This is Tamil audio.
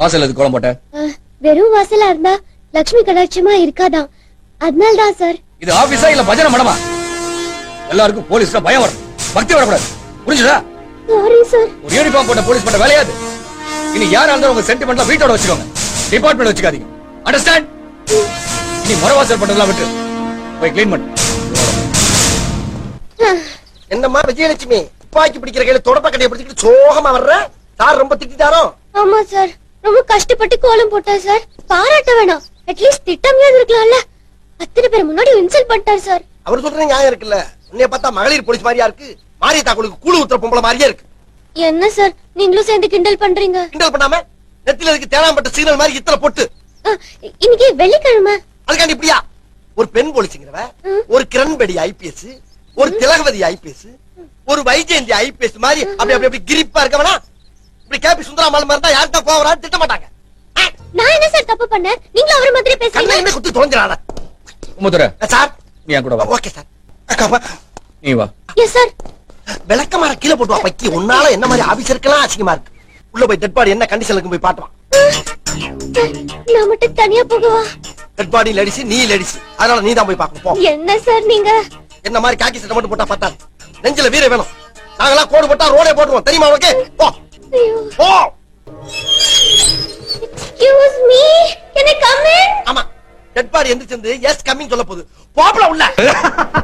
வாசல் எது கோலம் போட்ட அஹ், வெறும் வாசலா இருந்தா லக்ஷ்மி கடாட்சமா இருக்காதாம் அதனால தான் சார் இது ஆபீஸா இல்ல பஜனை மடமா எல்லாருக்கும் போலீஸ்ல பயம் வரும் பக்தி வரக்கூடாது புரிஞ்சுதா சாரி சார் ஒரு யூனிஃபார்ம் போட்ட போலீஸ் பண்ற வேலையாது இனி யாரா இருந்தாலும் உங்க சென்டிமெண்ட்லாம் வீட்டோட வச்சுக்கோங்க டிபார்ட்மெண்ட் வச்சுக்காதீங்க அண்டர்ஸ்டாண்ட் இனி முறவாசல் பண்றதெல்லாம் விட்டு போய் க்ளீன் பண்ணு என்னம்மா விஜயலட்சுமி துப்பாக்கி பிடிக்கிற கையில தொடப்ப கட்டையை பிடிச்சிட்டு சோகமா வர்ற சார் ரொம்ப திட்டாரோ ஆமா சார் ரொம்ப கஷ்டப்பட்டு கோலம் போட்டா சார் பாராட்ட வேணாம் அட்லீஸ்ட் திட்டமையாவது இருக்கலாம்ல அத்தனை பேர் முன்னாடி இன்சல்ட் பண்ணிட்டார் சார் அவர் சொல்ற நியாயம் இருக்குல்ல உன்னைய பார்த்தா மகளிர் போலீஸ் மாதிரியா இருக்கு மாரியத்தா குழுக்கு கூழு ஊத்துற பொம்பளை மாதிரியே இருக்கு என்ன சார் நீங்களும் சேர்ந்து கிண்டல் பண்றீங்க கிண்டல் பண்ணாம நெத்தில இருக்கு தேனாம்பட்ட சிக்னல் மாதிரி இத்தனை பொட்டு அஹ், இன்னைக்கு வெள்ளிக்கிழமை அதுக்காண்டி இப்படியா ஒரு பெண் போலீஸுங்கிறவ ம். ஒரு கிரண்பேடி ஐபிஎஸ் ஒரு திலகவதி ஐபிஎஸ் ஒரு வைஜெயந்தி ஐபிஎஸ் மாதிரி அப்படி அப்படி அப்படி கிரிப்பா இருக்கவனா இப்படி கேபி சுந்தராமல் மாதிரி இருந்தா யாருக்கா கோவம் வராது திட்ட மாட்டாங்க ஆ, நான் என்ன சார் தப்பு பண்ணேன் நீங்களும் அவரை மாதிரி பேசுறீங்க கண்ணையுமே குத்தி தொலைஞ்சிடாத உமுத்துற சார் நீ என் கூட வா ஓகே சார் அக்கா, நீ வா எஸ் சார் விளக்கமாற கீழே போட்டு வா பக்கி உன்னால என்ன மாதிரி ஆபீசருக்கெல்லாம் அசிங்கமா இருக்கு உள்ள போய் டெட் பாடி என்ன கண்டிஷனுக்கு போய் பாட்டுவான் நான் மட்டும் தனியா போகவா டெட் பாடி லடிச்சு நீ லடிச்சு அதனால நீ தான் போய் பார்க்கணும் போ என்ன சார் நீங்க என்ன மாதிரி காக்கி சட்டை மட்டும் போட்டா பத்தாது நெஞ்சில வீர வேணும் நாங்கெல்லாம் கோடு போட்டா ரோடே போட்டுருவோம் தெரியுமா உனக்கு போ ஐயோ போ excuse me can I come in ஆமா டெட் பாடி எந்திரிச்சு எஸ் கம்மிங் சொல்ல போகுது போப்பல உள்ள